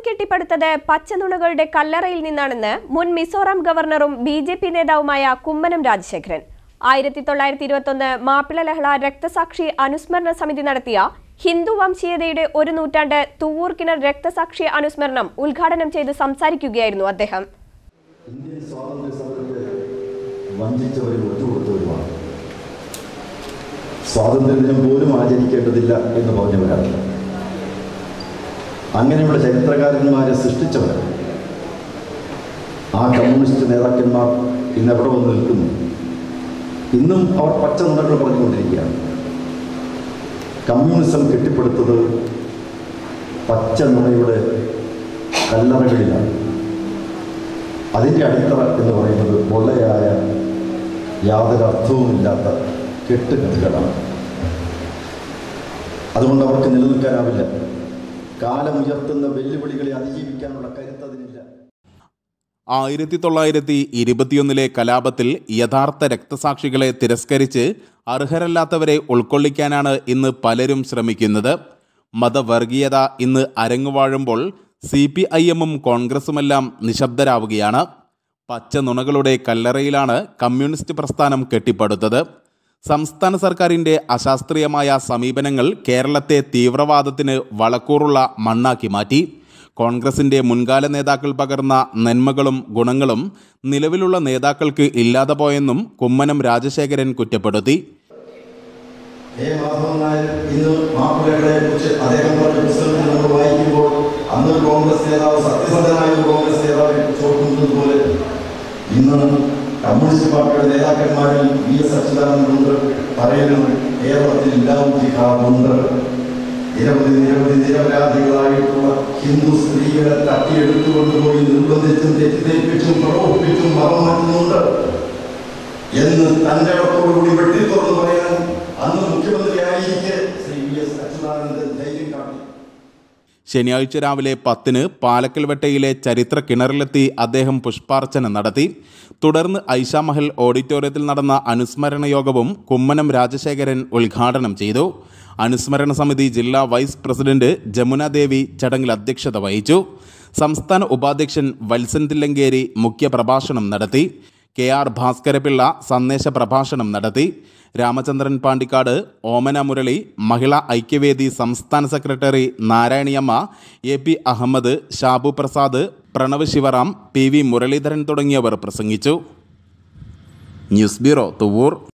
കെട്ടിപ്പടുത്തത് പച്ചനുണകളുടെ കല്ലറയിൽ നിന്നാണെന്ന് മുൻ മിസോറാം ഗവർണറും ബി ജെ പി നേതാവുമായ കുമ്മനം രാജശേഖരൻ ആയിരത്തി തൊള്ളായിരത്തി ഇരുപത്തൊന്ന് മാപ്പിള ലഹള രക്തസാക്ഷി അനുസ്മരണ സമിതി നടത്തിയ ഹിന്ദു വംശീയതയുടെ ഒരു നൂറ്റാണ്ട് തുവൂർ കിണർ രക്തസാക്ഷി അനുസ്മരണം ഉദ്ഘാടനം ചെയ്ത് സംസാരിക്കുകയായിരുന്നു അദ്ദേഹം ഇന്ത്യൻ സ്വാതന്ത്ര്യ സമരത്തെ വഞ്ചിച്ചവരും ഒറ്റുകൊടുത്തവരുമാണ് സ്വാതന്ത്ര്യദിനം പോലും ആചരിക്കേണ്ടതില്ല എന്ന് പറഞ്ഞവരാണ് അങ്ങനെയുള്ള ചരിത്രകാരന്മാരെ സൃഷ്ടിച്ചവർ ആ കമ്മ്യൂണിസ്റ്റ് നേതാക്കന്മാർ ഇന്ന് എവിടെ വന്ന് നിൽക്കുന്നു ഇന്നും അവർ പച്ച നുണകൾ പറഞ്ഞുകൊണ്ടിരിക്കുകയാണ് കമ്മ്യൂണിസം കെട്ടിപ്പടുത്തത് പച്ച നുണയുടെ കല്ലറകളിലാണ് അതിൻ്റെ അടിത്തറ എന്ന് പറയുന്നത് പൊള്ളയായ യാതൊരു അർത്ഥവുമില്ലാത്ത കെട്ടുകഥകളാണ് അതുകൊണ്ട് അവർക്ക് നിലനിൽക്കാനാവില്ല കാലമുയർത്തുന്ന വെല്ലുവിളികളെ അതിജീവിക്കാനുള്ള കരുത്ത് അതിനില്ല ആയിരത്തി തൊള്ളായിരത്തി ഇരുപത്തിയൊന്നിലെ കലാപത്തിൽ യഥാർത്ഥ രക്തസാക്ഷികളെ തിരസ്കരിച്ച് അർഹരല്ലാത്തവരെ ഉൾക്കൊള്ളിക്കാനാണ് ഇന്ന് പലരും ശ്രമിക്കുന്നത് മതവർഗീയത ഇന്ന് അരങ്ങുവാഴുമ്പോൾ സി പി ഐ എമ്മും കോൺഗ്രസുമെല്ലാം നിശബ്ദരാവുകയാണ് പച്ച നുണകളുടെ കല്ലറയിലാണ് കമ്മ്യൂണിസ്റ്റ് പ്രസ്ഥാനം കെട്ടിപ്പടുത്തത് സംസ്ഥാന സർക്കാരിൻ്റെ അശാസ്ത്രീയമായ സമീപനങ്ങൾ കേരളത്തെ തീവ്രവാദത്തിന് വളക്കൂറുള്ള മണ്ണാക്കി മാറ്റി കോൺഗ്രസിന്റെ മുൻകാല നേതാക്കൾ പകർന്ന നന്മകളും ഗുണങ്ങളും നിലവിലുള്ള നേതാക്കൾക്ക് ഇല്ലാതെ പോയെന്നും കുമ്മനം രാജശേഖരൻ കുറ്റപ്പെടുത്തി എ മാധവൻ നായർ ഇന്ന് മാപ്പിളകളെ കുറിച്ച് അദ്ദേഹം പറഞ്ഞ പുസ്തകത്തിൽ നമ്മൾ വായിക്കുമ്പോൾ അന്ന് കോൺഗ്രസ് നേതാവ് സത്യസന്ധനായ ഒരു കോൺഗ്രസ് നേതാവിനെ കുറിച്ച് ഓർക്കുന്നത് പോലെ ഇന്ന് കമ്മ്യൂണിസ്റ്റ് പാർട്ടിയുടെ നേതാക്കന്മാരിൽ വി എസ് അച്യുതാനന്ദനുണ്ട് പറയുന്നു കേരളത്തിൽ ഇല്ലാവും ജിഹാദുണ്ട് നിരവധി നിരവധി നിരപരാധികളായിട്ടുള്ള ഹിന്ദു സ്ത്രീകളെ തട്ടിയെടുത്തുകൊണ്ടുപോയി നിർബന്ധിച്ചും തെറ്റിദ്ധരിപ്പിച്ചും പ്രലോഭിപ്പിച്ചും മറം മാറ്റുന്നുണ്ട് എന്ന് തന്റെ ഇടത്തോടുകൂടി വെട്ടിത്തുറന്ന് പറയാൻ അന്ന് മുഖ്യമന്ത്രിയായിരിക്കെ ശ്രീ വി എസ് അച്യുതാനന്ദൻ ധൈര്യം കാട്ടി ശനിയാഴ്ച രാവിലെ പത്തിന് പാലക്കൽവെട്ടയിലെ ചരിത്ര കിണറിലെത്തി അദ്ദേഹം പുഷ്പാർച്ചന നടത്തി തുടർന്ന് ഐഷാമഹൽ ഓഡിറ്റോറിയത്തിൽ നടന്ന അനുസ്മരണ യോഗവും കുമ്മനം രാജശേഖരൻ ഉദ്ഘാടനം ചെയ്തു അനുസ്മരണ സമിതി ജില്ലാ വൈസ് പ്രസിഡന്റ് ജമുന ദേവി ചടങ്ങിൽ അധ്യക്ഷത വഹിച്ചു സംസ്ഥാന ഉപാധ്യക്ഷൻ വത്സൻ തില്ലങ്കേരി മുഖ്യപ്രഭാഷണം നടത്തി കെ ആർ ഭാസ്കരപിള്ള സന്ദേശ പ്രഭാഷണം നടത്തി രാമചന്ദ്രൻ പാണ്ടിക്കാട് ഓമന മുരളി മഹിളാ ഐക്യവേദി സംസ്ഥാന secretary Narayaniamma A P Ahammed Shabu Prasad Pranav Sivaram P V Muraleedharan തുടങ്ങിയവർ പ്രസംഗിച്ചു ന്യൂസ് ബ്യൂറോ തുവൂർ